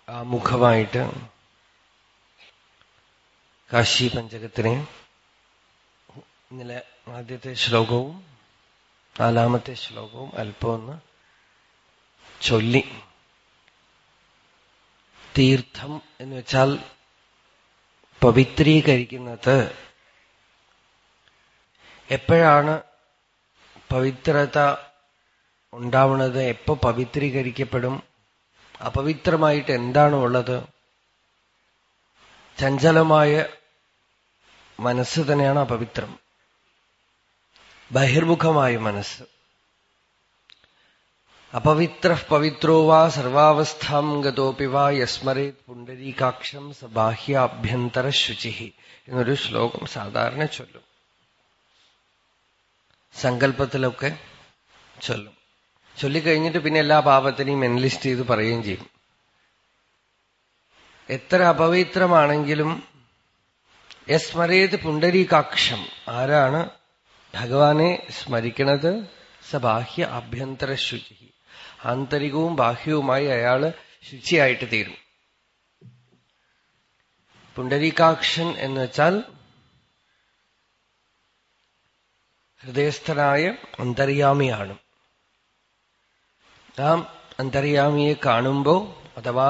ആമുഖമായിട്ട് കാശി പഞ്ചകത്തിനെ ഇന്നലെ ആദ്യത്തെ ശ്ലോകവും നാലാമത്തെ ശ്ലോകവും അല്പം ഒന്ന് ചൊല്ലി തീർത്ഥം എന്ന് വെച്ചാൽ പവിത്രീകരിക്കുന്നത് എപ്പോഴാണ് പവിത്രത ഉണ്ടാവുന്നത് എപ്പോ പവിത്രീകരിക്കപ്പെടും അപവിത്രമായിട്ട് എന്താണ് ഉള്ളത് ചഞ്ചലമായ മനസ്സ് തന്നെയാണ് അപവിത്രം ബഹിർമുഖമായ മനസ്സ് അപവിത്ര പവിത്രോ വാ സർവാവസ്ഥാം ഗതോപി വാ യസ്മരേത് പുണ്ടരീകാക്ഷം സ ബാഹ്യാഭ്യന്തര ശുചി എന്നൊരു ശ്ലോകം സാധാരണ ചൊല്ലും സങ്കല്പത്തിലൊക്കെ ചൊല്ലും ചൊല്ലിക്കഴിഞ്ഞിട്ട് പിന്നെ എല്ലാ പാപത്തിനെയും എൻലിസ്റ്റ് ചെയ്ത് പറയുകയും ചെയ്യും എത്ര അപവിത്രമാണെങ്കിലും യസ്മരേത് പുണ്ടരീകാക്ഷം ആരാണ് ഭഗവാനെ സ്മരിക്കണത് സ ബാഹ്യ ആഭ്യന്തര ശുചി ആന്തരികവും ബാഹ്യവുമായി അയാള് ശുചിയായിട്ട് തീരും പുണ്ടരീകാക്ഷൻ എന്ന് വെച്ചാൽ ഹൃദയസ്ഥനായ അന്തര്യാമിയാണ് നാം അന്തര്യാമിയെ കാണുമ്പോൾ അഥവാ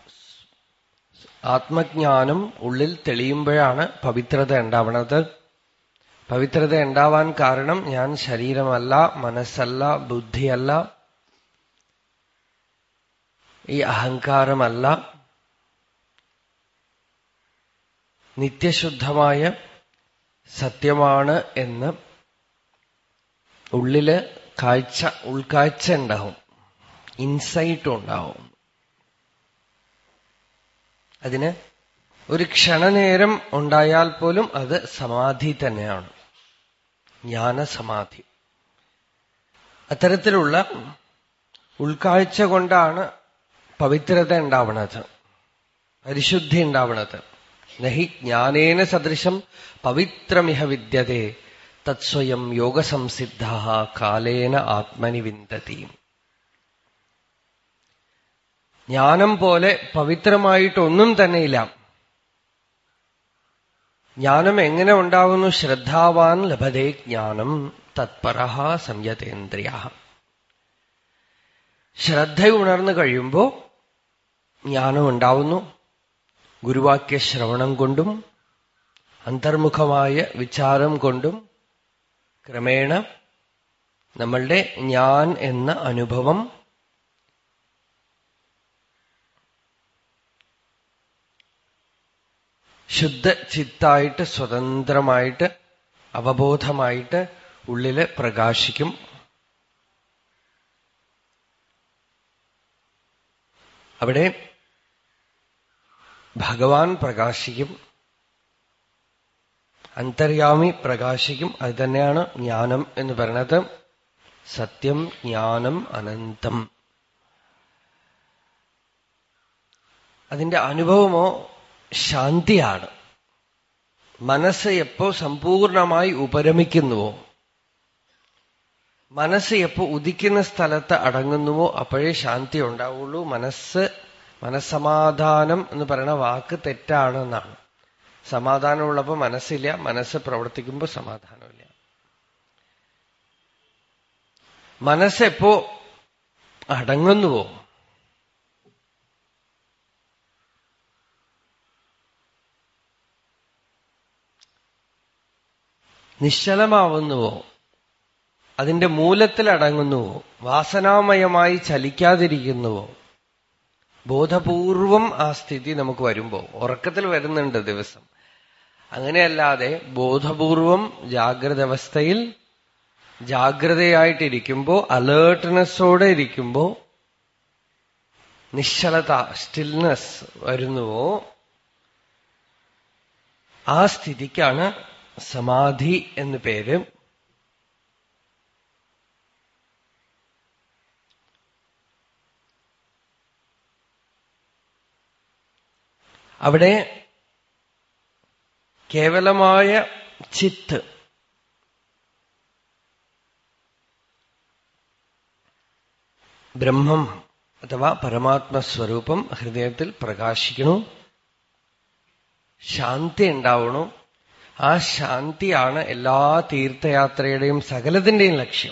ആത്മജ്ഞാനം ഉള്ളിൽ തെളിയുമ്പോഴാണ് പവിത്രത ഉണ്ടാവണത് പവിത്രത ഉണ്ടാവാൻ കാരണം ഞാൻ ശരീരമല്ല മനസ്സല്ല ബുദ്ധിയല്ല ഈ അഹങ്കാരമല്ല നിത്യശുദ്ധമായ സത്യമാണ് എന്ന് ഉള്ളില് കാഴ്ച ഉൾക്കാഴ്ച ഉണ്ടാവും ഇൻസൈറ്റും ഉണ്ടാവും അതിന് ഒരു ക്ഷണനേരം ഉണ്ടായാൽ പോലും അത് സമാധി തന്നെയാണ് ജ്ഞാനസമാധി അത്തരത്തിലുള്ള ഉൾക്കാഴ്ച കൊണ്ടാണ് പവിത്രത ഉണ്ടാവണത് പരിശുദ്ധി ഉണ്ടാവണത് നഹി ജ്ഞാനേന സദൃശം പവിത്രമിഹ വിദ്യതേ തത്സ്വയം യോഗസംസിദ്ധ കാലേന ആത്മനി വിന്തതി ജ്ഞാനം പോലെ പവിത്രമായിട്ടൊന്നും തന്നെയില്ല ജ്ഞാനം എങ്ങനെ ഉണ്ടാവുന്നു ശ്രദ്ധാവാൻ ലഭതേ ജ്ഞാനം തത്പര സംയതേന്ദ്രിയ ശ്രദ്ധ ഉണർന്നു കഴിയുമ്പോ ജ്ഞാനം ഉണ്ടാവുന്നു ഗുരുവാക്യ ശ്രവണം കൊണ്ടും അന്തർമുഖമായ വിചാരം കൊണ്ടും ക്രമേണ നമ്മളുടെ ഞാൻ എന്ന അനുഭവം ശുദ്ധ ചിത്തായിട്ട് സ്വതന്ത്രമായിട്ട് അവബോധമായിട്ട് ഉള്ളില് പ്രകാശിക്കും അവിടെ ഭഗവാൻ പ്രകാശിക്കും അന്തര്യാമി പ്രകാശിക്കും അത് തന്നെയാണ് ജ്ഞാനം എന്ന് പറയുന്നത് സത്യം ജ്ഞാനം അനന്തം അതിന്റെ അനുഭവമോ ശാന്തിയാണ് മനസ്സ് എപ്പോ സമ്പൂർണമായി ഉപരമിക്കുന്നുവോ മനസ്സ് എപ്പോ ഉദിക്കുന്ന സ്ഥലത്ത് അടങ്ങുന്നുവോ അപ്പോഴേ ശാന്തി ഉണ്ടാവുള്ളൂ മനസ്സ് മനസ്സമാധാനം എന്ന് പറയുന്ന വാക്ക് തെറ്റാണെന്നാണ് സമാധാനമുള്ളപ്പോ മനസ്സില്ല മനസ്സ് പ്രവർത്തിക്കുമ്പോൾ സമാധാനമില്ല മനസ്സെപ്പോ അടങ്ങുന്നുവോ നിശ്ചലമാവുന്നുവോ അതിന്റെ മൂലത്തിൽ അടങ്ങുന്നുവോ വാസനാമയമായി ചലിക്കാതിരിക്കുന്നുവോ ബോധപൂർവം ആ സ്ഥിതി നമുക്ക് വരുമ്പോ ഉറക്കത്തിൽ വരുന്നുണ്ട് ദിവസം അങ്ങനെയല്ലാതെ ബോധപൂർവം ജാഗ്രത അവസ്ഥയിൽ ജാഗ്രതയായിട്ടിരിക്കുമ്പോ അലേർട്ട്നെസ്സോടെ ഇരിക്കുമ്പോ നിശ്ചലത സ്റ്റിൽനെസ് വരുന്നുവോ ആ സ്ഥിതിക്കാണ് സമാധി എന്ന് പേര് അവിടെ കേവലമായ ചിത്ത് ബ്രഹ്മം അഥവാ പരമാത്മസ്വരൂപം ഹൃദയത്തിൽ പ്രകാശിക്കണു ശാന്തി ഉണ്ടാവണു ആ ശാന്തിയാണ് എല്ലാ തീർത്ഥയാത്രയുടെയും സകലത്തിന്റെയും ലക്ഷ്യം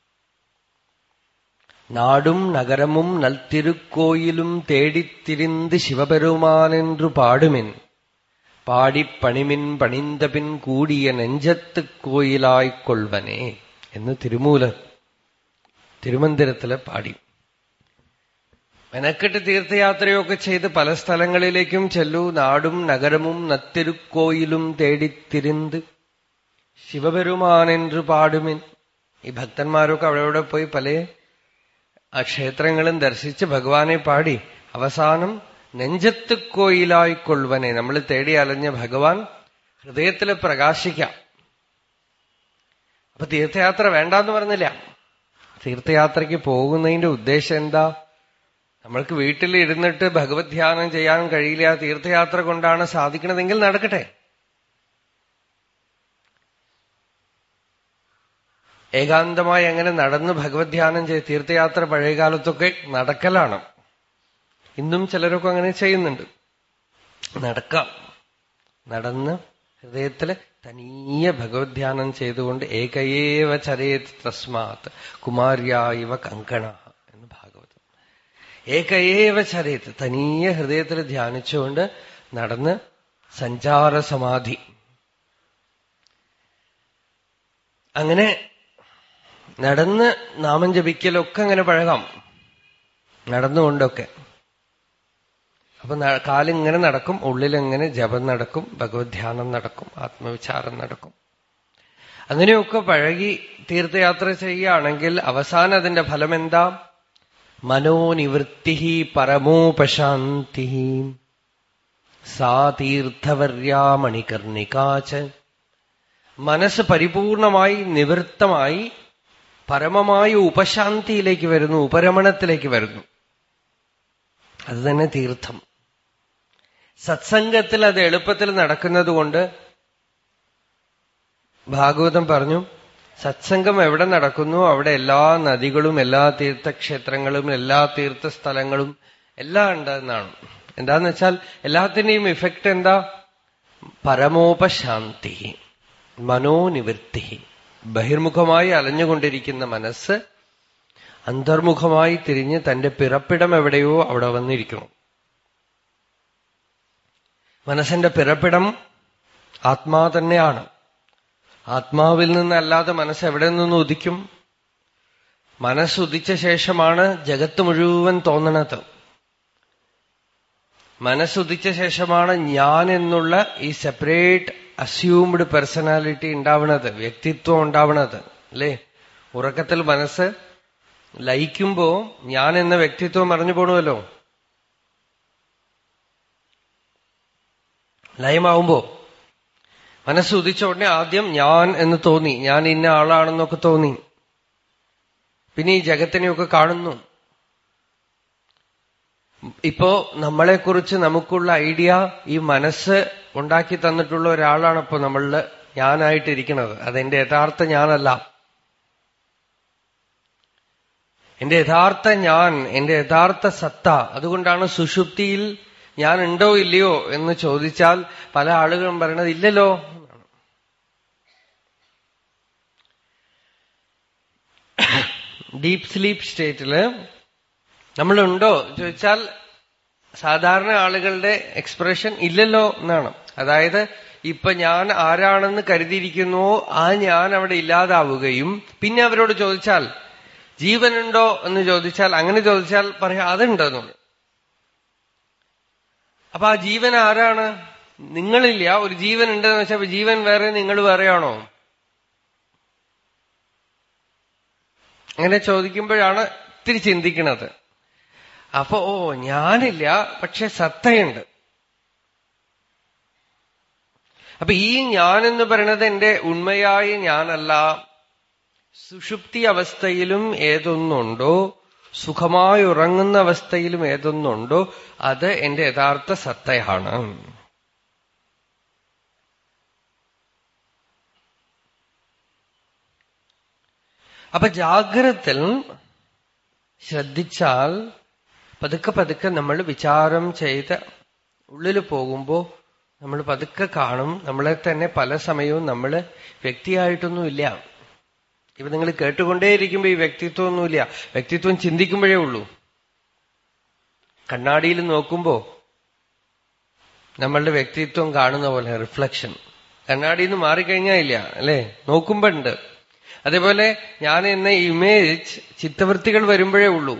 നാടും നഗരമും നൽത്തിരുക്കോയിലും തേടിത്തിരിന്ത് ശിവപെരുമാനെன்று പാടുമിൻ പാടിപ്പണിമിൻ പണിന്തപിൻ കൂടിയ നെഞ്ചത്ത് കോയിലായിക്കൊള്ളുവനെ എന്ന് തിരുമൂല തിരുമന്ദിരത്തില് പാടി മെനക്കെട്ട് തീർത്ഥയാത്രയൊക്കെ ചെയ്ത് പല സ്ഥലങ്ങളിലേക്കും ചെല്ലൂ നാടും നഗരമും നത്തിരുക്കോയിലും തേടിത്തിരിന്ത് ശിവപെരുമാനെன்று പാടുമിൻ ഈ ഭക്തന്മാരൊക്കെ അവിടെ അവിടെ പോയി പല ആ ക്ഷേത്രങ്ങളും ദർശിച്ച് ഭഗവാനെ പാടി അവസാനം നെഞ്ചത്ത് കോയിലായിക്കൊള്ളുവനെ നമ്മൾ തേടി അലഞ്ഞ ഭഗവാൻ ഹൃദയത്തിൽ പ്രകാശിക്കാം അപ്പൊ തീർത്ഥയാത്ര വേണ്ടാന്ന് പറഞ്ഞില്ല തീർത്ഥയാത്രയ്ക്ക് പോകുന്നതിന്റെ ഉദ്ദേശം എന്താ നമ്മൾക്ക് വീട്ടിൽ ഇരുന്നിട്ട് ഭഗവത് ധ്യാനം ചെയ്യാൻ കഴിയില്ല തീർത്ഥയാത്ര കൊണ്ടാണ് സാധിക്കണതെങ്കിൽ നടക്കട്ടെ ഏകാന്തമായി അങ്ങനെ നടന്ന് ഭഗവത് ധ്യാനം ചെയ്ത് തീർത്ഥയാത്ര പഴയകാലത്തൊക്കെ നടക്കലാണ് ഇന്നും ചിലരൊക്കെ അങ്ങനെ ചെയ്യുന്നുണ്ട് നടക്കാം നടന്ന് ഹൃദയത്തില് തനിയെ ഭഗവത് ധ്യാനം ചെയ്തുകൊണ്ട് ഏകയേവ ചരേത് തസ്മാത് കുമാര്യ ഇവ കങ്കണ എന്ന് ഭാഗവതം ഏകയേവ ചരേത് തനിയെ ഹൃദയത്തിൽ ധ്യാനിച്ചുകൊണ്ട് നടന്ന് സഞ്ചാര സമാധി അങ്ങനെ നടന്ന് നാമം ജപിക്കലൊക്കെ അങ്ങനെ പഴകാം നടന്നുകൊണ്ടൊക്കെ അപ്പൊ കാലിങ്ങനെ നടക്കും ഉള്ളിലെങ്ങനെ ജപം നടക്കും ഭഗവത് ധ്യാനം നടക്കും ആത്മവിചാരം നടക്കും അങ്ങനെയൊക്കെ പഴകി തീർത്ഥയാത്ര ചെയ്യുകയാണെങ്കിൽ അവസാനം അതിന്റെ ഫലം എന്താ മനോനിവൃത്തി പരമോപശാന്തി സാ തീർത്ഥവർയാ മണികർണികാച്ച് മനസ്സ് പരിപൂർണമായി നിവൃത്തമായി പരമമായ ഉപശാന്തിയിലേക്ക് വരുന്നു ഉപരമണത്തിലേക്ക് വരുന്നു അത് തന്നെ തീർത്ഥം സത്സംഗത്തിൽ അത് എളുപ്പത്തിൽ നടക്കുന്നത് കൊണ്ട് ഭാഗവതം പറഞ്ഞു സത്സംഗം എവിടെ നടക്കുന്നു അവിടെ എല്ലാ നദികളും എല്ലാ തീർത്ഥക്ഷേത്രങ്ങളും എല്ലാ തീർത്ഥസ്ഥലങ്ങളും എല്ലാം ഉണ്ട് എന്നാണ് എന്താന്ന് വെച്ചാൽ എല്ലാത്തിന്റെയും ഇഫക്റ്റ് എന്താ പരമോപശാന്തി മനോനിവൃത്തി ബഹിർമുഖമായി അലഞ്ഞുകൊണ്ടിരിക്കുന്ന മനസ്സ് അന്തർമുഖമായി തിരിഞ്ഞ് തന്റെ പിറപ്പിടം എവിടെയോ അവിടെ വന്നിരിക്കണം മനസ്സിന്റെ പിറപ്പിടം ആത്മാ തന്നെയാണ് ആത്മാവിൽ നിന്നല്ലാതെ മനസ്സ് എവിടെ നിന്ന് ഉദിക്കും മനസ്സുദിച്ച ശേഷമാണ് ജഗത്ത് മുഴുവൻ തോന്നണത് മനസ്സുദിച്ച ശേഷമാണ് ഞാൻ എന്നുള്ള ഈ സെപ്പറേറ്റ് അസ്യൂംഡ് പേഴ്സണാലിറ്റി ഉണ്ടാവണത് വ്യക്തിത്വം ഉണ്ടാവണത് അല്ലേ ഉറക്കത്തിൽ മനസ്സ് ലയിക്കുമ്പോ ഞാൻ എന്ന വ്യക്തിത്വം അറിഞ്ഞു പോണുമല്ലോ ലയമാവുമ്പോ മനസ്സ് ഉദിച്ച ഉടനെ ആദ്യം ഞാൻ എന്ന് തോന്നി ഞാൻ ഇന്ന ആളാണെന്നൊക്കെ തോന്നി പിന്നെ ഈ ജഗത്തിനെയൊക്കെ കാണുന്നു ഇപ്പോ നമ്മളെക്കുറിച്ച് നമുക്കുള്ള ഐഡിയ ഈ മനസ്സ് ഉണ്ടാക്കി തന്നിട്ടുള്ള ഒരാളാണ് ഇപ്പോ നമ്മളില് ഞാനായിട്ടിരിക്കുന്നത് അതെന്റെ യഥാർത്ഥ ഞാനല്ല എന്റെ യഥാർത്ഥ ഞാൻ എന്റെ യഥാർത്ഥ സത്ത അതുകൊണ്ടാണ് സുഷുപ്തിയിൽ ഞാൻ ഉണ്ടോ ഇല്ലയോ എന്ന് ചോദിച്ചാൽ പല ആളുകളും പറയണത് ഇല്ലല്ലോ ഡീപ് സ്ലീപ്പ് സ്റ്റേറ്റില് നമ്മളുണ്ടോ ചോദിച്ചാൽ സാധാരണ ആളുകളുടെ എക്സ്പ്രഷൻ ഇല്ലല്ലോ എന്നാണ് അതായത് ഇപ്പൊ ഞാൻ ആരാണെന്ന് കരുതിയിരിക്കുന്നുവോ ആ ഞാൻ അവിടെ ഇല്ലാതാവുകയും പിന്നെ അവരോട് ചോദിച്ചാൽ ജീവനുണ്ടോ എന്ന് ചോദിച്ചാൽ അങ്ങനെ ചോദിച്ചാൽ പറയാം അതുണ്ടെന്നു അപ്പൊ ആ ജീവൻ ആരാണ് നിങ്ങളില്ല ഒരു ജീവൻ ഉണ്ടെന്ന് വെച്ചാൽ ജീവൻ വേറെ നിങ്ങൾ വേറെയാണോ അങ്ങനെ ചോദിക്കുമ്പോഴാണ് ഇത്തിരി ചിന്തിക്കുന്നത് അപ്പൊ ഓ ഞാനില്ല പക്ഷെ സത്തയുണ്ട് അപ്പൊ ഈ ഞാനെന്ന് പറയുന്നത് എന്റെ ഉണ്മയായ ഞാനല്ല സുഷുപ്തി അവസ്ഥയിലും ഏതൊന്നുണ്ടോ സുഖമായി ഉറങ്ങുന്ന അവസ്ഥയിലും ഏതൊന്നുണ്ടോ അത് എന്റെ യഥാർത്ഥ സത്തയാണ് അപ്പൊ ജാഗ്രത്തിൽ ശ്രദ്ധിച്ചാൽ പതുക്കെ പതുക്കെ നമ്മൾ വിചാരം ചെയ്ത് ഉള്ളിൽ പോകുമ്പോ നമ്മൾ പതുക്കെ കാണും നമ്മളെ തന്നെ പല സമയവും നമ്മൾ വ്യക്തിയായിട്ടൊന്നുമില്ല ഇപ്പൊ നിങ്ങൾ കേട്ടുകൊണ്ടേയിരിക്കുമ്പോ ഈ വ്യക്തിത്വമൊന്നുമില്ല വ്യക്തിത്വം ചിന്തിക്കുമ്പോഴേ ഉള്ളൂ കണ്ണാടിയിൽ നോക്കുമ്പോ നമ്മളുടെ വ്യക്തിത്വം കാണുന്ന പോലെ റിഫ്ലക്ഷൻ കണ്ണാടിയിൽ നിന്ന് മാറിക്കഴിഞ്ഞാൽ ഇല്ല അല്ലേ നോക്കുമ്പോ ഉണ്ട് അതേപോലെ ഞാൻ എന്ന ഇമേജ് ചിത്തവൃത്തികൾ വരുമ്പോഴേ ഉള്ളൂ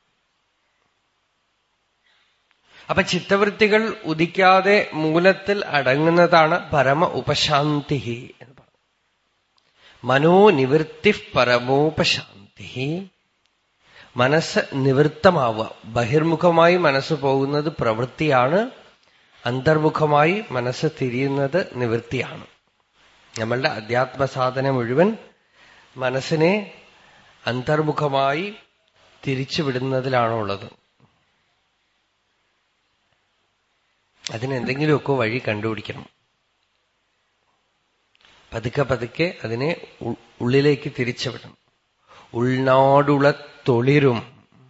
അപ്പൊ ചിത്തവൃത്തികൾ ഉദിക്കാതെ മൂലത്തിൽ അടങ്ങുന്നതാണ് പരമ ഉപശാന്തി എന്ന് പറഞ്ഞു മനോനിവൃത്തി പരമോപശാന്തി മനസ്സ് നിവൃത്തമാവുക ബഹിർമുഖമായി മനസ്സ് പോകുന്നത് പ്രവൃത്തിയാണ് അന്തർമുഖമായി മനസ്സ് തിരിയുന്നത് നിവൃത്തിയാണ് നമ്മളുടെ അധ്യാത്മസാധന മുഴുവൻ മനസ്സിനെ അന്തർമുഖമായി തിരിച്ചുവിടുന്നതിലാണുള്ളത് അതിനെന്തെങ്കിലുമൊക്കെ വഴി കണ്ടുപിടിക്കണം പതുക്കെ പതുക്കെ അതിനെ ഉള്ളിലേക്ക് തിരിച്ചുവിടണം ഉൾനാടുളത്തൊളിരും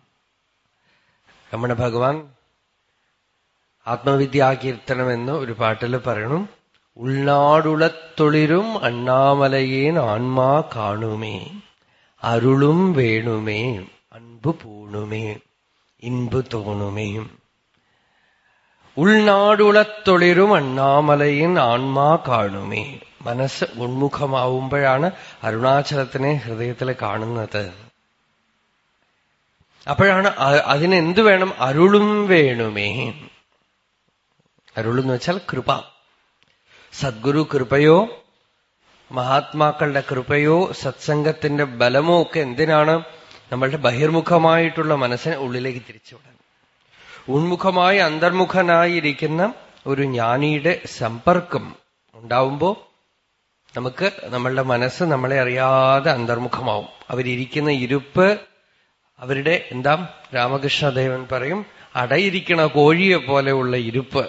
രമണ ഭഗവാൻ ആത്മവിദ്യാകീർത്തനം എന്ന് ഒരു പാട്ടിൽ പറയണം ഉൾനാടുളത്തൊളിരും അണ്ണാമലയേൻ ആൺമാ കാണുമേ അരുളും വേണുമേ അൻപു പൂണുമേ ഇൻപു തോണുമേ ഉൾനാടുളത്തൊളിരും അണ്ണാമലയിൻ ആൺമാ കാണുമേ മനസ്സ് ഉന്മുഖമാവുമ്പോഴാണ് അരുണാചലത്തിനെ ഹൃദയത്തിൽ കാണുന്നത് അപ്പോഴാണ് അതിനെന്ത് വേണം അരുളും വേണുമേ അരുളെന്ന് വെച്ചാൽ കൃപ സദ്ഗുരു കൃപയോ മഹാത്മാക്കളുടെ കൃപയോ സത്സംഗത്തിന്റെ ബലമോ ഒക്കെ എന്തിനാണ് നമ്മളുടെ ബഹിർമുഖമായിട്ടുള്ള മനസ്സിനെ ഉള്ളിലേക്ക് തിരിച്ചുവിടാൻ ഉൺമുഖമായി അന്തർമുഖനായിരിക്കുന്ന ഒരു ജ്ഞാനിയുടെ സമ്പർക്കം ഉണ്ടാവുമ്പോ നമുക്ക് നമ്മളുടെ മനസ്സ് നമ്മളെ അറിയാതെ അന്തർമുഖമാവും അവരിയ്ക്കുന്ന ഇരുപ്പ് അവരുടെ എന്താ രാമകൃഷ്ണദേവൻ പറയും അടയിരിക്കണ കോഴിയെ പോലെയുള്ള ഇരുപ്പ്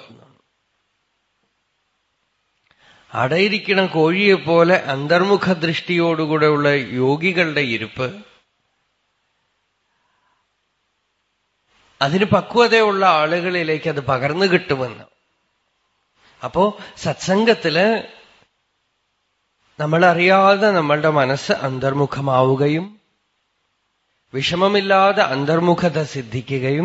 അടയിരിക്കണ കോഴിയെ പോലെ അന്തർമുഖ ദൃഷ്ടിയോടുകൂടെയുള്ള യോഗികളുടെ ഇരുപ്പ് അതിന് പക്വതയുള്ള ആളുകളിലേക്ക് അത് പകർന്നു കിട്ടുമെന്ന് അപ്പോ സത്സംഗത്തില് നമ്മളറിയാതെ നമ്മളുടെ മനസ്സ് അന്തർമുഖമാവുകയും വിഷമമില്ലാതെ അന്തർമുഖത സിദ്ധിക്കുകയും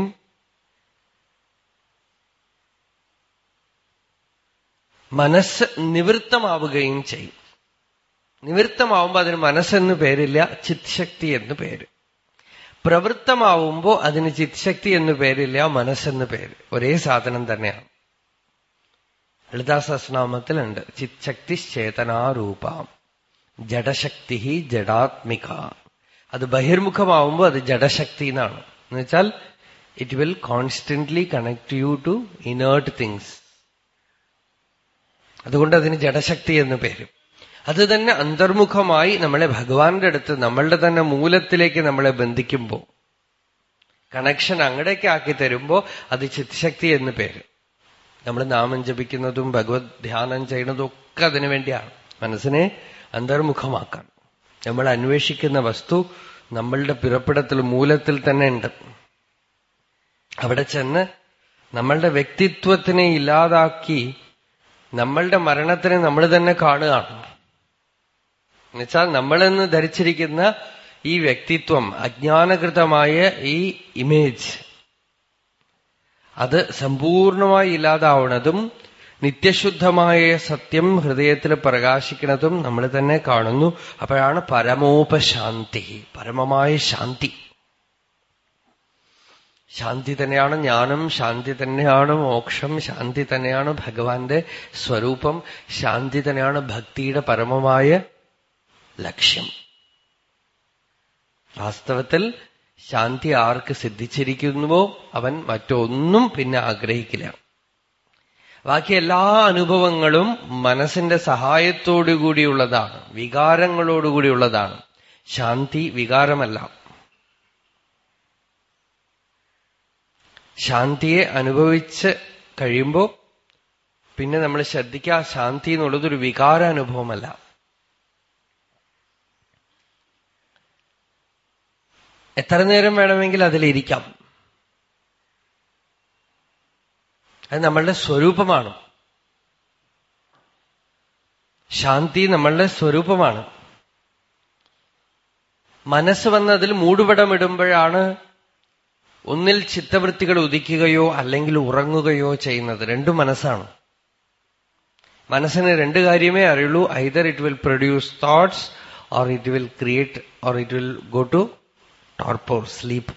മനസ്സ് നിവൃത്തമാവുകയും ചെയ്യും നിവൃത്തമാവുമ്പോൾ അതിന് മനസ്സെന്ന് പേരില്ല ചിത്ശക്തി എന്ന് പേര് പ്രവൃത്തമാവുമ്പോ അതിന് ചിത്ശക്തി എന്ന് പേരില്ല മനസ്സെന്ന് പേര് ഒരേ സാധനം തന്നെയാണ് ലളിതാ സഹസ്രനാമത്തിലുണ്ട് ചിത്ശക്തി ചേതനാരൂപാം ജഡശക്തി ജഡാത്മിക അത് ബഹിർമുഖമാവുമ്പോൾ അത് ജഡശക്തി എന്നാണ് എന്നുവെച്ചാൽ it will constantly connect you to inert things അതുകൊണ്ട് അതിന് ജഡശക്തി എന്ന് പേര് അത് തന്നെ അന്തർമുഖമായി നമ്മളെ ഭഗവാന്റെ അടുത്ത് നമ്മളുടെ തന്നെ മൂലത്തിലേക്ക് നമ്മളെ ബന്ധിക്കുമ്പോ കണക്ഷൻ അങ്ങടേക്ക് ആക്കി തരുമ്പോ അത് ചിത്ശക്തി എന്ന് പേര് നമ്മൾ നാമം ജപിക്കുന്നതും ഭഗവത് ധ്യാനം ചെയ്യുന്നതും ഒക്കെ അതിനു വേണ്ടിയാണ് മനസ്സിനെ അന്തർമുഖമാക്കാൻ നമ്മൾ അന്വേഷിക്കുന്ന വസ്തു നമ്മളുടെ പിറപ്പിടത്തിൽ മൂലത്തിൽ തന്നെ ഉണ്ട് അവിടെ ചെന്ന് നമ്മളുടെ വ്യക്തിത്വത്തിനെ ഇല്ലാതാക്കി നമ്മളുടെ മരണത്തിനെ നമ്മൾ തന്നെ കാണുകയാണ് എന്നുവെച്ചാൽ നമ്മളെന്ന് ധരിച്ചിരിക്കുന്ന ഈ വ്യക്തിത്വം അജ്ഞാനകൃതമായ ഈ ഇമേജ് അത് സമ്പൂർണമായി ഇല്ലാതാവുന്നതും നിത്യശുദ്ധമായ സത്യം ഹൃദയത്തിൽ പ്രകാശിക്കുന്നതും നമ്മൾ തന്നെ കാണുന്നു അപ്പോഴാണ് പരമോപശാന്തി പരമമായ ശാന്തി ശാന്തി തന്നെയാണ് ജ്ഞാനം ശാന്തി തന്നെയാണ് മോക്ഷം ശാന്തി തന്നെയാണ് ഭഗവാന്റെ സ്വരൂപം ശാന്തി തന്നെയാണ് ഭക്തിയുടെ പരമമായ ലക്ഷ്യം വാസ്തവത്തിൽ ശാന്തി ആർക്ക് സിദ്ധിച്ചിരിക്കുന്നുവോ അവൻ മറ്റൊന്നും പിന്നെ ആഗ്രഹിക്കില്ല ബാക്കി എല്ലാ അനുഭവങ്ങളും മനസ്സിന്റെ സഹായത്തോടുകൂടിയുള്ളതാണ് വികാരങ്ങളോടുകൂടിയുള്ളതാണ് ശാന്തി വികാരമല്ല ശാന്തിയെ അനുഭവിച്ച് കഴിയുമ്പോൾ പിന്നെ നമ്മൾ ശ്രദ്ധിക്കുക ശാന്തി എന്നുള്ളതൊരു വികാരാനുഭവമല്ല എത്ര നേരം വേണമെങ്കിൽ അതിലിരിക്കാം അത് നമ്മളുടെ സ്വരൂപമാണ് ശാന്തി നമ്മളുടെ സ്വരൂപമാണ് മനസ്സ് വന്ന് അതിൽ മൂടുപടമിടുമ്പോഴാണ് ഒന്നിൽ ചിത്തവൃത്തികൾ ഉദിക്കുകയോ അല്ലെങ്കിൽ ഉറങ്ങുകയോ ചെയ്യുന്നത് രണ്ടും മനസ്സാണ് മനസ്സിന് രണ്ട് കാര്യമേ അറിയുള്ളൂ either it will produce thoughts or it will create or it will go to torpor sleep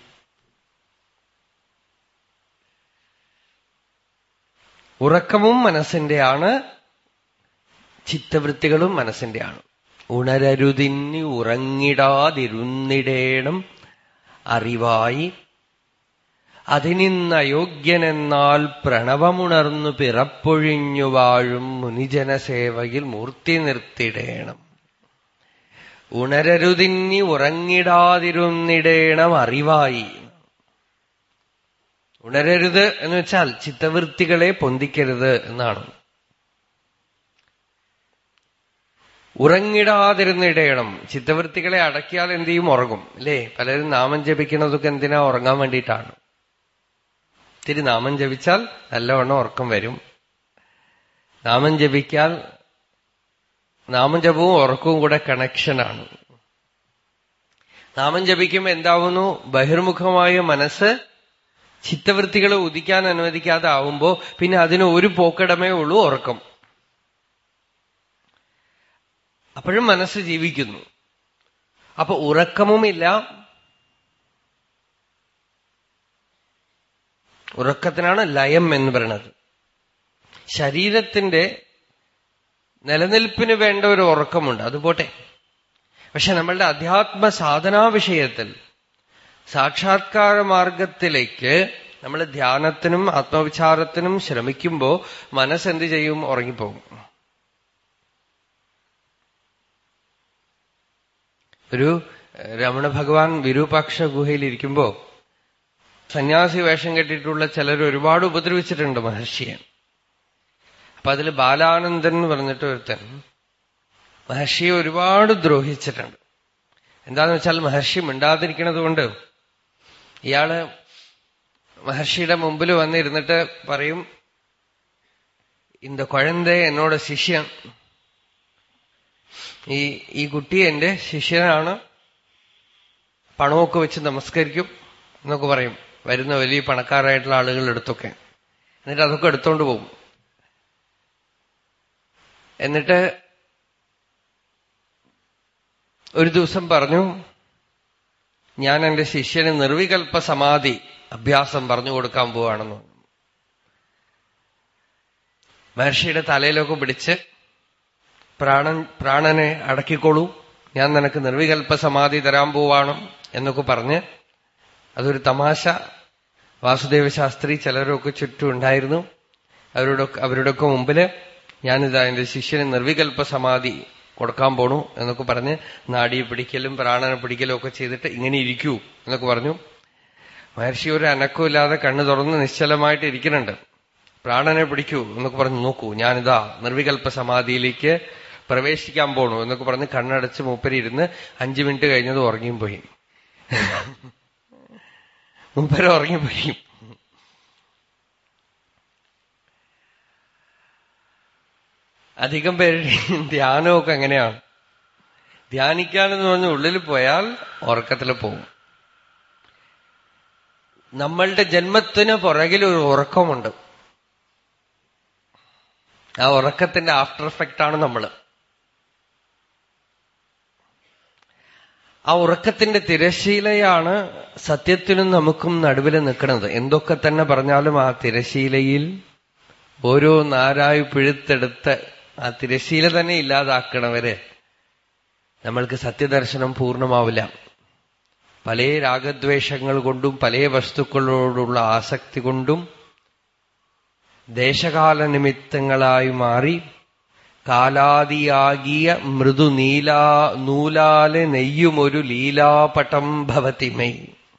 ഉറക്കവും മനസ്സിന്റെയാണ് ചിത്തവൃത്തികളും മനസ്സിന്റെയാണ് ഉണരരുതിന്നി ഉറങ്ങിടാതിരുന്നിടേണം അറിവായി അതിനിന്ന് അയോഗ്യനെന്നാൽ പ്രണവമുണർന്നു പിറപ്പൊഴിഞ്ഞു വാഴും മുനിജനസേവയിൽ മൂർത്തി നിർത്തിടേണം ഉണരരുതിന്നി ഉറങ്ങിടാതിരുന്നിടേണം അറിവായി ഉണരരുത് എന്ന് വെച്ചാൽ ചിത്തവൃത്തികളെ പൊന്തിക്കരുത് എന്നാണ് ഉറങ്ങിടാതിരുന്നിടയണം ചിത്തവൃത്തികളെ അടക്കിയാൽ എന്ത് ചെയ്യും ഉറങ്ങും അല്ലേ പലരും നാമം ജപിക്കുന്നതൊക്കെ എന്തിനാ ഉറങ്ങാൻ വേണ്ടിയിട്ടാണ് ഇത്തിരി നാമം ജപിച്ചാൽ നല്ലവണ്ണം ഉറക്കം വരും നാമം ജപിക്കാൽ നാമം ജപവും ഉറക്കവും കൂടെ കണക്ഷനാണ് നാമം ജപിക്കുമ്പോൾ എന്താവുന്നു ബഹിർമുഖമായ മനസ്സ് ചിത്തവൃത്തികളെ ഉദിക്കാൻ അനുവദിക്കാതെ ആവുമ്പോ പിന്നെ അതിന് ഒരു പോക്കിടമേ ഉള്ളൂ ഉറക്കം അപ്പോഴും മനസ്സ് ജീവിക്കുന്നു അപ്പൊ ഉറക്കമുമില്ല ഉറക്കത്തിനാണ് ലയം എന്ന് പറയുന്നത് ശരീരത്തിന്റെ നിലനിൽപ്പിന് വേണ്ട ഒരു ഉറക്കമുണ്ട് അതുപോട്ടെ പക്ഷെ നമ്മളുടെ അധ്യാത്മ സാധനാ വിഷയത്തിൽ സാക്ഷാത്കാര മാർഗത്തിലേക്ക് നമ്മൾ ധ്യാനത്തിനും ആത്മവിചാരത്തിനും ശ്രമിക്കുമ്പോൾ മനസ്സെന്ത് ചെയ്യും ഉറങ്ങിപ്പോകും ഒരു രമണ ഭഗവാൻ വിരൂപാക്ഷ ഗുഹയിലിരിക്കുമ്പോ സന്യാസി വേഷം കെട്ടിയിട്ടുള്ള ചിലർ ഒരുപാട് ഉപദ്രവിച്ചിട്ടുണ്ട് മഹർഷിയെ അപ്പൊ അതിൽ ബാലാനന്ദൻ എന്ന് പറഞ്ഞിട്ട് ഒരുത്തൻ മഹർഷിയെ ഒരുപാട് ദ്രോഹിച്ചിട്ടുണ്ട് എന്താന്ന് വെച്ചാൽ മഹർഷി മിണ്ടാതിരിക്കുന്നത് കൊണ്ട് ഇയാള് മഹർഷിയുടെ മുമ്പിൽ വന്നിരുന്നിട്ട് പറയും இந்த കുഴന്ത എന്നോട് ശിഷ്യൻ ഈ ഈ കുട്ടി എന്റെ ശിഷ്യനാണ് പണമൊക്കെ വെച്ച് നമസ്കരിക്കും എന്നൊക്കെ പറയും വരുന്ന വലിയ പണക്കാരായിട്ടുള്ള ആളുകളുടെ അടുത്തൊക്കെ എന്നിട്ട് അതൊക്കെ എടുത്തോണ്ട് പോകും എന്നിട്ട് ഒരു ദിവസം പറഞ്ഞു ഞാൻ എന്റെ ശിഷ്യന് നിർവികൽപ്പ സമാധി അഭ്യാസം പറഞ്ഞു കൊടുക്കാൻ പോവാണെന്ന് മഹർഷിയുടെ തലയിലൊക്കെ പിടിച്ച് പ്രാണൻ പ്രാണനെ അടക്കിക്കോളൂ ഞാൻ നിനക്ക് നിർവികൽപ്പ സമാധി തരാൻ പോവാണ് എന്നൊക്കെ പറഞ്ഞ് അതൊരു തമാശ വാസുദേവ ശാസ്ത്രി ചിലരൊക്കെ ചുറ്റും ഉണ്ടായിരുന്നു അവരുടെ അവരുടെയൊക്കെ മുമ്പില് ഞാനിതാ എന്റെ ശിഷ്യന് നിർവികൽപ്പ സമാധി കൊടുക്കാൻ പോണു എന്നൊക്കെ പറഞ്ഞ് നാടിയെ പിടിക്കലും പ്രാണനെ പിടിക്കലും ഒക്കെ ചെയ്തിട്ട് ഇങ്ങനെ ഇരിക്കൂ എന്നൊക്കെ പറഞ്ഞു മഹർഷി ഒരു അനക്കമില്ലാതെ കണ്ണു തുറന്ന് നിശ്ചലമായിട്ട് ഇരിക്കുന്നുണ്ട് പ്രാണനെ പിടിക്കൂ എന്നൊക്കെ പറഞ്ഞ് നോക്കൂ ഞാനിതാ നിർവികൽപ്പ സമാധിയിലേക്ക് പ്രവേശിക്കാൻ പോണു എന്നൊക്കെ പറഞ്ഞ് കണ്ണടച്ച് മൂപ്പരി ഇരുന്ന് അഞ്ചു മിനിറ്റ് കഴിഞ്ഞത് ഉറങ്ങിയും പോയി മൂപ്പര ഉറങ്ങിപ്പോയി അധികം പേരുടെയും ധ്യാനമൊക്കെ എങ്ങനെയാണ് ധ്യാനിക്കാനെന്ന് പറഞ്ഞ് ഉള്ളിൽ പോയാൽ ഉറക്കത്തിൽ പോകും നമ്മളുടെ ജന്മത്തിന് പുറകിൽ ഒരു ഉറക്കമുണ്ട് ആ ഉറക്കത്തിന്റെ ആഫ്റ്റർ എഫക്റ്റ് ആണ് നമ്മള് ആ ഉറക്കത്തിന്റെ തിരശീലയാണ് സത്യത്തിനും നമുക്കും നടുവിൽ നിൽക്കുന്നത് എന്തൊക്കെ തന്നെ പറഞ്ഞാലും ആ തിരശീലയിൽ ഓരോ നാരായി പിഴുത്തെടുത്ത് ആ തിരശീല തന്നെ ഇല്ലാതാക്കണവരെ നമ്മൾക്ക് സത്യദർശനം പൂർണ്ണമാവില്ല പല രാഗദ്വേഷങ്ങൾ കൊണ്ടും പല വസ്തുക്കളോടുള്ള ആസക്തി കൊണ്ടും ദേശകാല നിമിത്തങ്ങളായി മാറി കാലാദിയാകിയ മൃദുനീലാ നൂലാല് നെയ്യുമൊരു ലീലാപട്ടം ഭവതിമൈ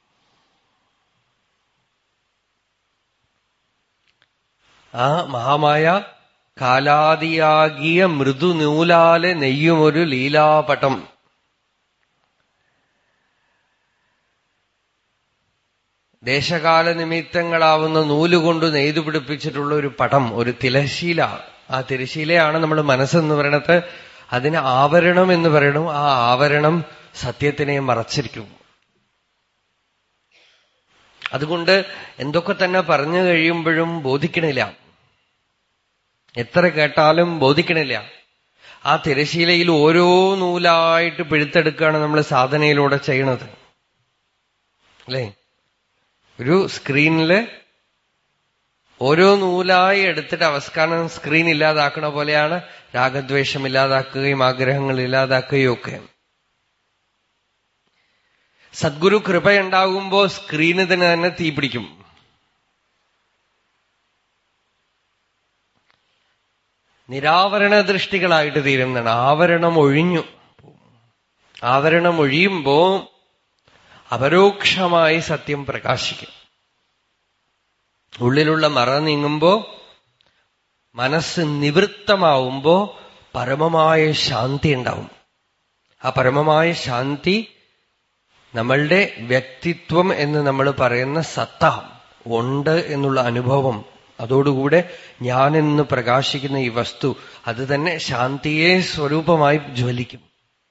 ആ മഹാമായ കാലാദിയാകിയ മൃദുനൂലാല് നെയ്യുമൊരു ലീലാപട്ടം ദേശകാല നിമിത്തങ്ങളാവുന്ന നൂലുകൊണ്ട് നെയ്തു പിടിപ്പിച്ചിട്ടുള്ള ഒരു പടം ഒരു തിരശീല ആ തിരശീലയാണ് നമ്മൾ മനസ്സെന്ന് പറയണത് അതിന് ആവരണം എന്ന് പറയണം ആ ആവരണം സത്യത്തിനെ മറച്ചിരിക്കും അതുകൊണ്ട് എന്തൊക്കെ തന്നെ പറഞ്ഞു കഴിയുമ്പോഴും ബോധിക്കണില്ല എത്ര കേട്ടാലും ബോധിക്കണില്ല ആ തിരശീലയിൽ ഓരോ നൂലായിട്ട് പിഴുത്തെടുക്കുകയാണ് നമ്മൾ സാധനയിലൂടെ ചെയ്യണത് അല്ലേ ഒരു സ്ക്രീനില് ഓരോ നൂലായി എടുത്തിട്ട് അവസ്കാരം സ്ക്രീൻ ഇല്ലാതാക്കണ പോലെയാണ് രാഗദ്വേഷം ഇല്ലാതാക്കുകയും ആഗ്രഹങ്ങൾ ഇല്ലാതാക്കുകയും ഒക്കെ സദ്ഗുരു കൃപയുണ്ടാകുമ്പോ സ്ക്രീനിന് തന്നെ തീ പിടിക്കും നിരാവരണ ദൃഷ്ടികളായിട്ട് തീരുന്നതാണ് ആവരണം ഒഴിഞ്ഞു ആവരണം ഒഴിയുമ്പോ അപരോക്ഷമായി സത്യം പ്രകാശിക്കും ഉള്ളിലുള്ള മറ നീങ്ങുമ്പോ മനസ്സ് നിവൃത്തമാവുമ്പോ പരമമായ ശാന്തി ഉണ്ടാവും ആ പരമമായ ശാന്തി നമ്മളുടെ വ്യക്തിത്വം എന്ന് നമ്മൾ പറയുന്ന സത്ത ഉണ്ട് എന്നുള്ള അനുഭവം അതോടുകൂടെ ഞാനെന്ന് പ്രകാശിക്കുന്ന ഈ വസ്തു അത് തന്നെ ശാന്തിയെ സ്വരൂപമായി ജ്വലിക്കും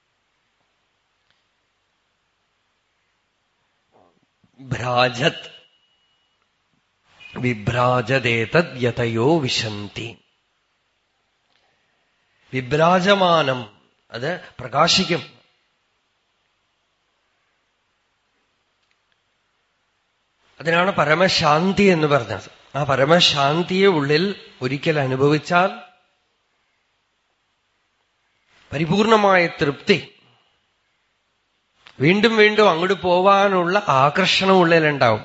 ഭ്രാജത് വിഭ്രാജതേതത് യതയോ വിശന്തി വിഭ്രാജമാനം അത് പ്രകാശിക്കും അതിനാണ് പരമശാന്തി എന്ന് പറഞ്ഞത് ആ പരമശാന്തിയെ ഉള്ളിൽ ഒരിക്കൽ അനുഭവിച്ചാൽ പരിപൂർണമായ തൃപ്തി വീണ്ടും വീണ്ടും അങ്ങോട്ട് പോവാനുള്ള ആകർഷണം ഉള്ളിലുണ്ടാവും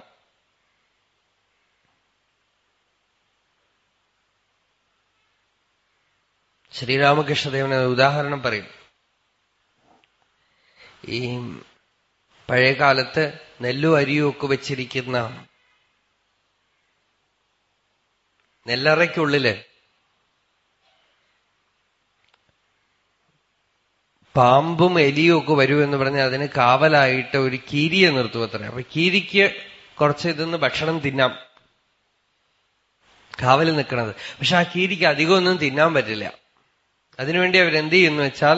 ശ്രീരാമകൃഷ്ണദേവൻ ഉദാഹരണം പറയും ഈ പഴയ കാലത്ത് നെല്ലും അരിയും ഒക്കെ വെച്ചിരിക്കുന്ന നെല്ലറയ്ക്കുള്ളില് പാമ്പും എലിയും ഒക്കെ വരുമെന്ന് പറഞ്ഞ് അതിന് കാവലായിട്ട് ഒരു കീരിയെ നിർത്തും അത്ര അപ്പൊ കീരിക്ക് കുറച്ച് ഇതൊന്ന് ഭക്ഷണം തിന്നാം കാവല് നിൽക്കണത് പക്ഷെ ആ കീരിക്ക് അധികമൊന്നും തിന്നാൻ പറ്റില്ല അതിനുവേണ്ടി അവരെന്ത് ചെയ്യുന്നു വെച്ചാൽ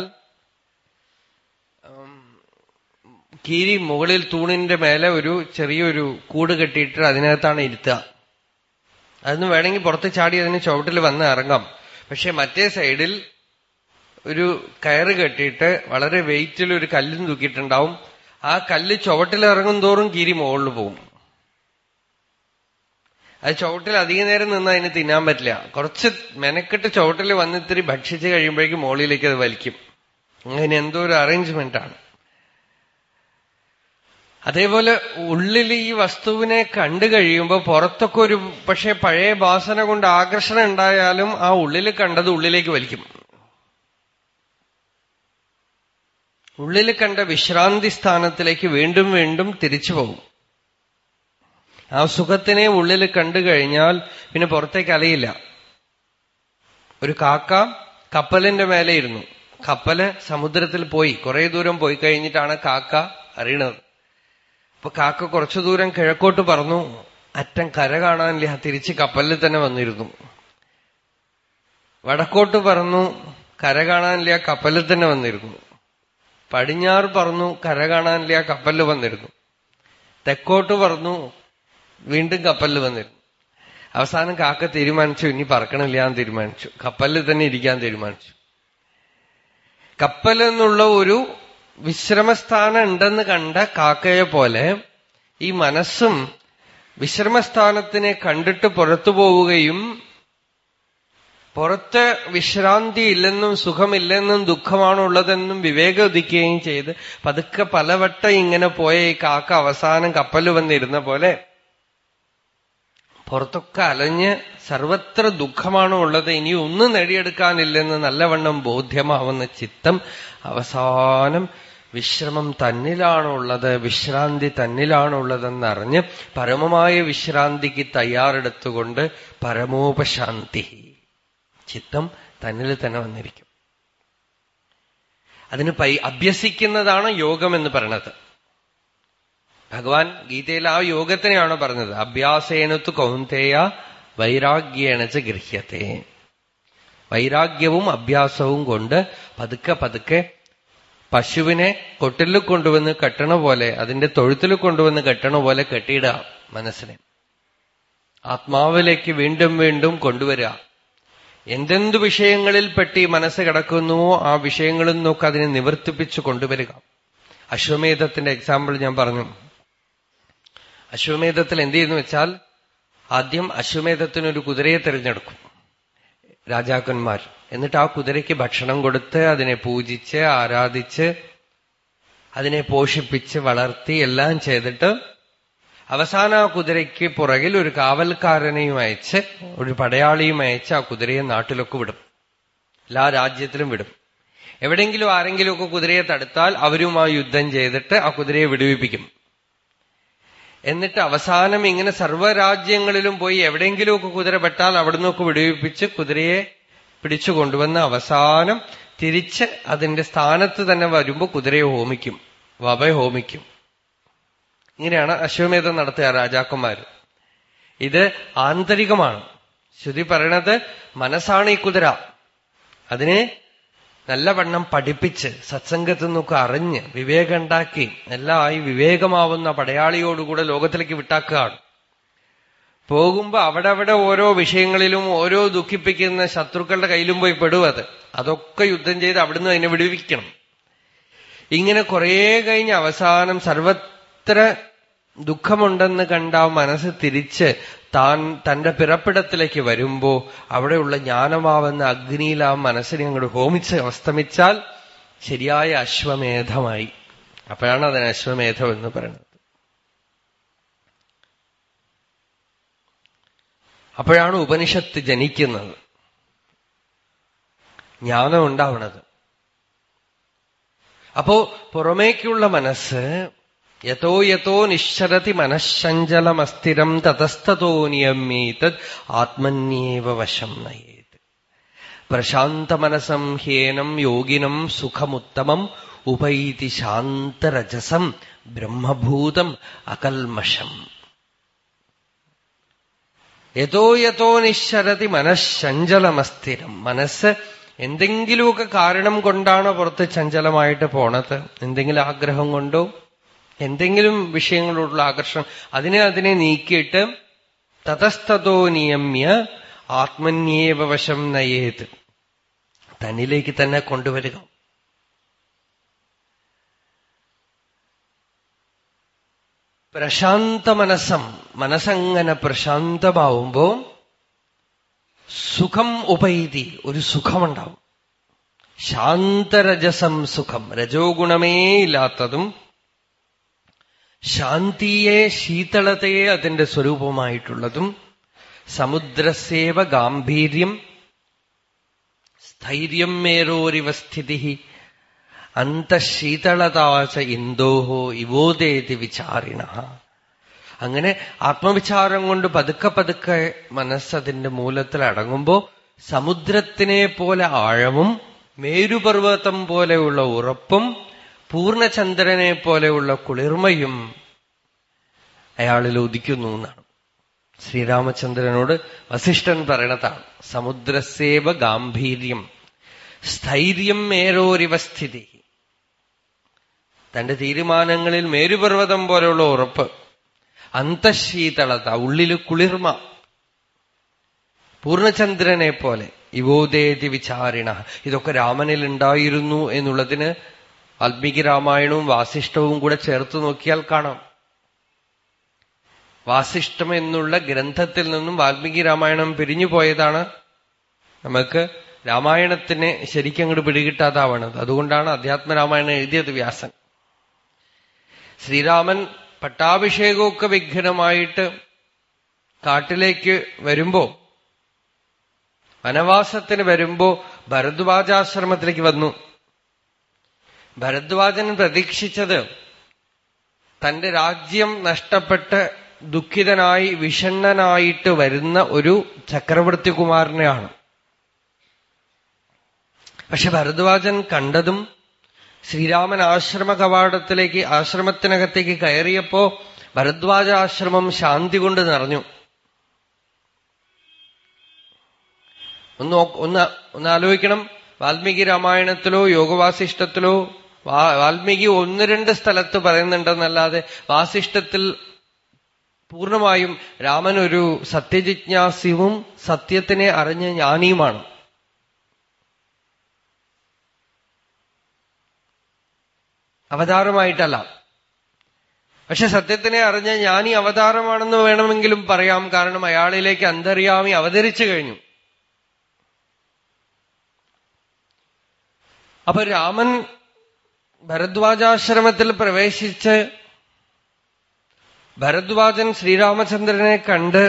കീരി മുകളിൽ തൂണിന്റെ മേലെ ഒരു ചെറിയൊരു കൂട് കെട്ടിയിട്ട് അതിനകത്താണ് ഇരുത്തുക അതൊന്നും വേണമെങ്കിൽ പുറത്ത് ചാടി അതിന് ചുവട്ടിൽ വന്ന് ഇറങ്ങാം പക്ഷെ മറ്റേ സൈഡിൽ ഒരു കയറ് കെട്ടിയിട്ട് വളരെ വെയിറ്റിൽ ഒരു കല്ലും തൂക്കിയിട്ടുണ്ടാവും ആ കല്ല് ചുവട്ടിൽ ഇറങ്ങും തോറും കീരി മുകളിൽ പോകും അത് ചുവട്ടിൽ അധിക നേരം നിന്ന് അതിന് തിന്നാൻ പറ്റില്ല കുറച്ച് മെനക്കെട്ട് ചുവട്ടിൽ വന്നിത്തിരി ഭക്ഷിച്ച് കഴിയുമ്പോഴേക്കും മുകളിലേക്ക് അത് വലിക്കും അങ്ങനെ എന്തോ ഒരു അറേഞ്ച്മെന്റ് ആണ് അതേപോലെ ഉള്ളിൽ ഈ വസ്തുവിനെ കണ്ടു കഴിയുമ്പോൾ പുറത്തൊക്കെ ഒരു പക്ഷെ പഴയ വാസന കൊണ്ട് ആകർഷണം ഉണ്ടായാലും ആ ഉള്ളിൽ കണ്ടത് ഉള്ളിലേക്ക് വലിക്കും ഉള്ളിൽ കണ്ട വിശ്രാന്തി സ്ഥാനത്തിലേക്ക് വീണ്ടും വീണ്ടും തിരിച്ചു പോകും ആ സുഖത്തിനെ ഉള്ളിൽ കണ്ടു കഴിഞ്ഞാൽ പിന്നെ പുറത്തേക്ക് അലയില്ല ഒരു കാക്ക കപ്പലിന്റെ മേലെ ഇരുന്നു കപ്പല് സമുദ്രത്തിൽ പോയി കുറെ ദൂരം പോയി കഴിഞ്ഞിട്ടാണ് കാക്ക അറിയണത് അപ്പൊ കാക്ക കുറച്ചു ദൂരം കിഴക്കോട്ട് പറന്നു അറ്റം കര കാണാനില്ല തിരിച്ച് കപ്പലിൽ തന്നെ വന്നിരുന്നു വടക്കോട്ട് പറന്നു കര കാണാനില്ല കപ്പലിൽ തന്നെ വന്നിരുന്നു പടിഞ്ഞാറ് പറന്നു കര കാണാനില്ല കപ്പലിൽ വന്നിരുന്നു തെക്കോട്ട് പറന്നു വീണ്ടും കപ്പലിൽ വന്നിരുന്നു അവസാനം കാക്ക തീരുമാനിച്ചു ഇനി പറക്കണില്ല എന്ന് തീരുമാനിച്ചു കപ്പലിൽ തന്നെ ഇരിക്കാൻ തീരുമാനിച്ചു കപ്പൽ എന്നുള്ള ഒരു വിശ്രമസ്ഥാനം ഉണ്ടെന്ന് കണ്ട കാക്കയെ പോലെ ഈ മനസ്സും വിശ്രമസ്ഥാനത്തിനെ കണ്ടിട്ട് പുറത്തു പോവുകയും പുറത്ത് വിശ്രാന്തി ഇല്ലെന്നും സുഖമില്ലെന്നും ദുഃഖമാണുള്ളതെന്നും വിവേകം ഉദിക്കുകയും ചെയ്ത് പതുക്കെ പലവട്ടം ഇങ്ങനെ പോയ ഈ കാക്ക അവസാനം കപ്പൽ വന്നിരുന്ന പോലെ പുറത്തൊക്കെ അലഞ്ഞ് സർവത്ര ദുഃഖമാണോ ഉള്ളത് ഇനി ഒന്നും നേടിയെടുക്കാനില്ലെന്ന് നല്ലവണ്ണം ബോധ്യമാവുന്ന ചിത്തം അവസാനം വിശ്രമം തന്നിലാണുള്ളത് വിശ്രാന്തി തന്നിലാണുള്ളതെന്നറിഞ്ഞ് പരമമായ വിശ്രാന്തിക്ക് തയ്യാറെടുത്തുകൊണ്ട് പരമോപശാന്തി ചിത്തം തന്നിൽ തന്നെ വന്നിരിക്കും അതിന് പൈ അഭ്യസിക്കുന്നതാണ് യോഗം എന്ന് പറയണത് ഭഗവാൻ ഗീതയിൽ ആ യോഗത്തിനെയാണ് പറഞ്ഞത് അഭ്യാസേനത്തു കൗന്തേയ വൈരാഗ്യേണച്ച് ഗൃഹ്യത്തെ വൈരാഗ്യവും അഭ്യാസവും കൊണ്ട് പതുക്കെ പതുക്കെ പശുവിനെ കൊട്ടിൽ കൊണ്ടുവന്ന് കെട്ടണ പോലെ അതിന്റെ തൊഴുത്തിൽ കൊണ്ടുവന്ന് കെട്ടണ പോലെ കെട്ടിയിടുക മനസ്സിനെ ആത്മാവിലേക്ക് വീണ്ടും വീണ്ടും കൊണ്ടുവരിക എന്തെന്ത് വിഷയങ്ങളിൽ പെട്ടി മനസ്സ് കിടക്കുന്നുവോ ആ വിഷയങ്ങളിൽ നോക്കി അതിനെ നിവർത്തിപ്പിച്ചു കൊണ്ടുവരിക അശ്വമേധത്തിന്റെ എക്സാമ്പിൾ ഞാൻ പറഞ്ഞു അശ്വമേധത്തിൽ എന്ത് ചെയ്യുന്നു വെച്ചാൽ ആദ്യം അശ്വമേധത്തിനൊരു കുതിരയെ തിരഞ്ഞെടുക്കും രാജാക്കന്മാർ എന്നിട്ട് ആ കുതിരയ്ക്ക് ഭക്ഷണം കൊടുത്ത് അതിനെ പൂജിച്ച് ആരാധിച്ച് അതിനെ പോഷിപ്പിച്ച് വളർത്തി എല്ലാം ചെയ്തിട്ട് അവസാന ആ കുതിരയ്ക്ക് പുറകിൽ ഒരു കാവൽക്കാരനെയും അയച്ച് ഒരു പടയാളിയും അയച്ച് ആ കുതിരയെ നാട്ടിലൊക്കെ വിടും എല്ലാ രാജ്യത്തിലും വിടും എവിടെയെങ്കിലും ആരെങ്കിലുമൊക്കെ കുതിരയെ തടുത്താൽ അവരും ആ യുദ്ധം ചെയ്തിട്ട് ആ കുതിരയെ വിടുവിപ്പിക്കും എന്നിട്ട് അവസാനം ഇങ്ങനെ സർവ്വരാജ്യങ്ങളിലും പോയി എവിടെയെങ്കിലുമൊക്കെ കുതിര പെട്ടാൽ അവിടുന്നൊക്കെ വിടുവിപ്പിച്ച് കുതിരയെ പിടിച്ചു കൊണ്ടുവന്ന് അവസാനം തിരിച്ച് അതിന്റെ സ്ഥാനത്ത് തന്നെ വരുമ്പോ കുതിരയെ ഹോമിക്കും വബയെ ഹോമിക്കും ഇങ്ങനെയാണ് അശ്വമേധം നടത്തുക രാജാക്കന്മാർ ഇത് ആന്തരികമാണ് ശ്രുതി പറയണത് മനസ്സാണ് ഈ കുതിര അതിനെ നല്ലവണ്ണം പഠിപ്പിച്ച് സത്സംഗത്തിൽ നിന്നൊക്കെ അറിഞ്ഞ് വിവേകം ഉണ്ടാക്കി എല്ലാം ആയി വിവേകമാവുന്ന പടയാളിയോടുകൂടെ ലോകത്തിലേക്ക് വിട്ടാക്കുകയാണ് പോകുമ്പോ അവിടെ അവിടെ ഓരോ വിഷയങ്ങളിലും ഓരോ ദുഃഖിപ്പിക്കുന്ന ശത്രുക്കളുടെ കയ്യിലും പോയി പെടും അത് അതൊക്കെ യുദ്ധം ചെയ്ത് അവിടുന്ന് അതിനെ വിടുവിക്കണം ഇങ്ങനെ കുറേ കഴിഞ്ഞ് അവസാനം സർവത്ര ദുഃഖമുണ്ടെന്ന് കണ്ട ആ മനസ്സ് തിരിച്ച് താൻ തന്റെ പിറപ്പിടത്തിലേക്ക് വരുമ്പോ അവിടെയുള്ള ജ്ഞാനമാവുന്ന അഗ്നിയിൽ ആ മനസ്സിനെ അങ്ങോട്ട് ഹോമിച്ച് അസ്തമിച്ചാൽ ശരിയായ അശ്വമേധമായി അപ്പോഴാണ് അതിന് അശ്വമേധം എന്ന് പറയുന്നത് അപ്പോഴാണ് ഉപനിഷത്ത് ജനിക്കുന്നത് ജ്ഞാനം ഉണ്ടാവണത് അപ്പോ പുറമേക്കുള്ള മനസ്സ് യഥോ യഥോ നിശ്ചരതി മനഃശഞ്ചലമസ്ഥിരം തതസ്തോ നിയമേതത് ആത്മന്യേവ വശം നയേത് പ്രശാന്തമനസം ഹ്യേനം യോഗിനം സുഖമുത്തമം ഉപൈതി ശാന്തരജസം ബ്രഹ്മഭൂതം അകൽമഷം യഥോ യഥോ നിശ്ചരതി മനഃശഞ്ചലമസ്ഥിരം മനസ്സ് എന്തെങ്കിലുമൊക്കെ കാരണം കൊണ്ടാണ് പുറത്ത് ചഞ്ചലമായിട്ട് പോണത് എന്തെങ്കിലും ആഗ്രഹം കൊണ്ടോ എന്തെങ്കിലും വിഷയങ്ങളോടുള്ള ആകർഷണം അതിനെ അതിനെ നീക്കിയിട്ട് തതസ്തോ നിയമ്യ ആത്മന്യേവ വശം നയേത് തന്നിലേക്ക് തന്നെ കൊണ്ടുവരിക പ്രശാന്ത മനസ്സം മനസ്സങ്ങനെ പ്രശാന്തമാവുമ്പോ സുഖം ഉപൈതി ഒരു സുഖമുണ്ടാവും ശാന്തരജസം സുഖം രജോ ഗുണമേ ഇല്ലാത്തതും ശാന്തിയെ ശീതളതയെ അതിന്റെ സ്വരൂപമായിട്ടുള്ളതും സമുദ്രസേവ ഗാംഭീര്യം സ്ഥൈര്യം മേരോരിവ സ്ഥിതി അന്തശീതളതാച ഇന്ദോഹോ ഇവോദേതി വിചാരിണ അങ്ങനെ ആത്മവിചാരം കൊണ്ട് പതുക്കെ പതുക്കെ മനസ്സതിന്റെ മൂലത്തിൽ അടങ്ങുമ്പോ സമുദ്രത്തിനെ പോലെ ആഴവും മേരുപർവ്വതം പോലെയുള്ള ഉറപ്പും പൂർണ്ണചന്ദ്രനെ പോലെയുള്ള കുളിർമയും അയാളിൽ ഉദിക്കുന്നു എന്നാണ് ശ്രീരാമചന്ദ്രനോട് വസിഷ്ഠൻ പറയണതാണ് സമുദ്രസേവ ഗാംഭീര്യം സ്ഥൈര്യം മേരോരിവ സ്ഥിതി തന്റെ തീരുമാനങ്ങളിൽ മേരുപർവ്വതം പോലെയുള്ള ഉറപ്പ് അന്തശീതളത ഉള്ളില് കുളിർമ പൂർണ്ണചന്ദ്രനെ പോലെ ഇവോദേതി വിചാരിണ ഇതൊക്കെ രാമനിൽ ഉണ്ടായിരുന്നു എന്നുള്ളതിന് വാൽമീകി രാമായണവും വാസിഷ്ഠവും കൂടെ ചേർത്ത് നോക്കിയാൽ കാണാം വാസിഷ്ഠം എന്നുള്ള ഗ്രന്ഥത്തിൽ നിന്നും വാൽമീകി രാമായണം പിരിഞ്ഞു പോയതാണ് നമുക്ക് രാമായണത്തിനെ ശരിക്കും അങ്ങോട്ട് പിടികിട്ടാതാവണത് അതുകൊണ്ടാണ് അധ്യാത്മരാമായണം എഴുതിയത് വ്യാസൻ ശ്രീരാമൻ പട്ടാഭിഷേകമൊക്കെ വിഘ്നമായിട്ട് കാട്ടിലേക്ക് വരുമ്പോ വനവാസത്തിന് വരുമ്പോ ഭരദ്വാജാശ്രമത്തിലേക്ക് വന്നു ഭരദ്വാജൻ പ്രതീക്ഷിച്ചത് തന്റെ രാജ്യം നഷ്ടപ്പെട്ട് ദുഃഖിതനായി വിഷണ്ണനായിട്ട് വരുന്ന ഒരു ചക്രവർത്തി കുമാരനെയാണ് പക്ഷെ ഭരദ്വാജൻ കണ്ടതും ശ്രീരാമൻ ആശ്രമ കവാടത്തിലേക്ക് ആശ്രമത്തിനകത്തേക്ക് കയറിയപ്പോ ഭരദ്വാജ ആശ്രമം ശാന്തി കൊണ്ട് നിറഞ്ഞു ഒന്ന് ഒന്ന് ഒന്ന് ആലോചിക്കണം വാൽമീകി രാമായണത്തിലോ യോഗവാസിഷ്ടത്തിലോ വാൽമീകി ഒന്ന് രണ്ട് സ്ഥലത്ത് പറയുന്നുണ്ടെന്നല്ലാതെ വാസിഷ്ടത്തിൽ പൂർണ്ണമായും രാമൻ ഒരു സത്യജിജ്ഞാസ്യവും സത്യത്തിനെ അറിഞ്ഞ ജ്ഞാനിയുമാണ് അവതാരമായിട്ടല്ല പക്ഷെ സത്യത്തിനെ അറിഞ്ഞ ജ്ഞാനി അവതാരമാണെന്ന് വേണമെങ്കിലും പറയാം കാരണം അയാളിലേക്ക് അന്തര്യാമി അവതരിച്ചു കഴിഞ്ഞു അപ്പൊ രാമൻ ഭരദ്വാജാശ്രമത്തിൽ പ്രവേശിച്ച് ഭരദ്വാജൻ ശ്രീരാമചന്ദ്രനെ കണ്ട്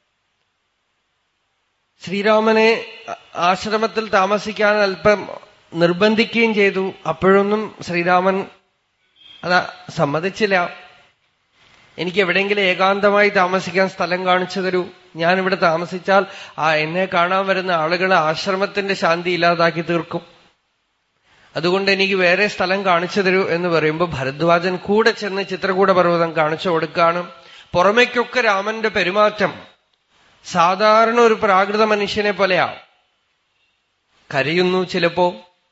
ശ്രീരാമനെ ആശ്രമത്തിൽ താമസിക്കാൻ അല്പം നിർബന്ധിക്കുകയും ചെയ്തു അപ്പോഴൊന്നും ശ്രീരാമൻ അത് സമ്മതിച്ചില്ല എനിക്ക് എവിടെയെങ്കിലും ഏകാന്തമായി താമസിക്കാൻ സ്ഥലം കാണിച്ചു തരൂ ഞാനിവിടെ താമസിച്ചാൽ ആ എന്നെ കാണാൻ വരുന്ന ആളുകൾ ആശ്രമത്തിന്റെ ശാന്തി ഇല്ലാതാക്കി തീർക്കും അതുകൊണ്ട് എനിക്ക് വേറെ സ്ഥലം കാണിച്ചു തരൂ എന്ന് പറയുമ്പോൾ ഭരദ്വാജൻ കൂടെ ചെന്ന് ചിത്രകൂട പർവ്വതം കാണിച്ചു കൊടുക്കാണ് പുറമേക്കൊക്കെ രാമന്റെ പെരുമാറ്റം സാധാരണ ഒരു പ്രാകൃത മനുഷ്യനെ പോലെയാ കരയുന്നു ചിലപ്പോ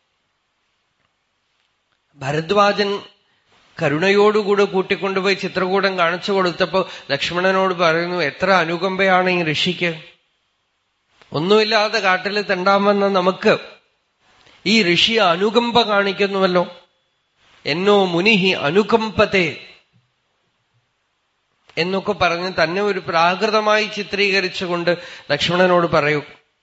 ഭരദ്വാജൻ കരുണയോടുകൂടെ കൂട്ടിക്കൊണ്ടുപോയി ചിത്രകൂടം കാണിച്ചു കൊടുത്തപ്പോ ലക്ഷ്മണനോട് പറയുന്നു എത്ര അനുകമ്പയാണ് ഈ ഋഷിക്ക് ഒന്നുമില്ലാതെ കാട്ടിൽ തെണ്ടാമെന്ന നമുക്ക് ഈ ഋഷി അനുകമ്പ കാണിക്കുന്നുവല്ലോ എന്നോ മുനിഹി അനുകമ്പത്തെ എന്നൊക്കെ പറഞ്ഞ് തന്നെ ഒരു പ്രാകൃതമായി ചിത്രീകരിച്ചുകൊണ്ട് ലക്ഷ്മണനോട് പറയൂ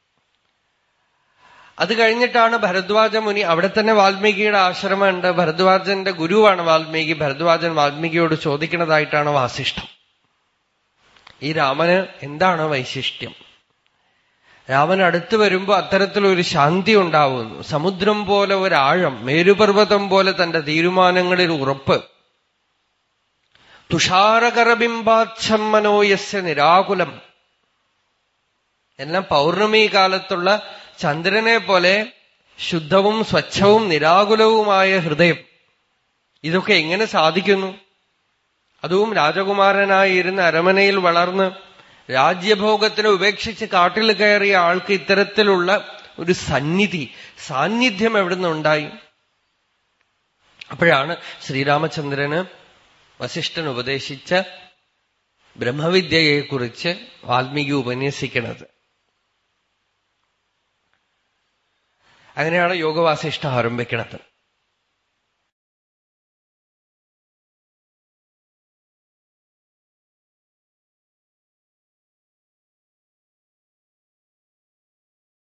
അത് കഴിഞ്ഞിട്ടാണ് ഭരദ്വാജ മുനി അവിടെ തന്നെ വാൽമീകിയുടെ ആശ്രമമുണ്ട് ഭരദ്വാജന്റെ ഗുരുവാണ് വാൽമീകി ഭരദ്വാജൻ വാൽമീകിയോട് ചോദിക്കുന്നതായിട്ടാണ് വാസിഷ്ടം ഈ രാമന് എന്താണ് വൈശിഷ്ട്യം രാമൻ അടുത്ത് വരുമ്പോ അത്തരത്തിലൊരു ശാന്തി ഉണ്ടാവുന്നു സമുദ്രം പോലെ ഒരാഴം മേരുപർവ്വതം പോലെ തന്റെ തീരുമാനങ്ങളിൽ ഉറപ്പ് തുഷാരകരബിംബാച്ഛം മനോയസ്യ നിരാകുലം എല്ലാം പൗർണമി കാലത്തുള്ള ചന്ദ്രനെ പോലെ ശുദ്ധവും സ്വച്ഛവും നിരാകുലവുമായ ഹൃദയം ഇതൊക്കെ എങ്ങനെ സാധിക്കുന്നു അതും രാജകുമാരനായിരുന്ന അരമനയിൽ വളർന്ന് രാജ്യഭോഗത്തിനെ ഉപേക്ഷിച്ച് കാട്ടിൽ കയറിയ ആൾക്ക് ഇത്തരത്തിലുള്ള ഒരു സന്നിധി സാന്നിധ്യം എവിടുന്ന് ഉണ്ടായി അപ്പോഴാണ് ശ്രീരാമചന്ദ്രന് വസിഷ്ഠൻ ഉപദേശിച്ച ബ്രഹ്മവിദ്യയെക്കുറിച്ച് വാൽമീകി ഉപന്യസിക്കുന്നത് അങ്ങനെയാണ് യോഗവാസിഷ്ഠ ആരംഭിക്കുന്നത്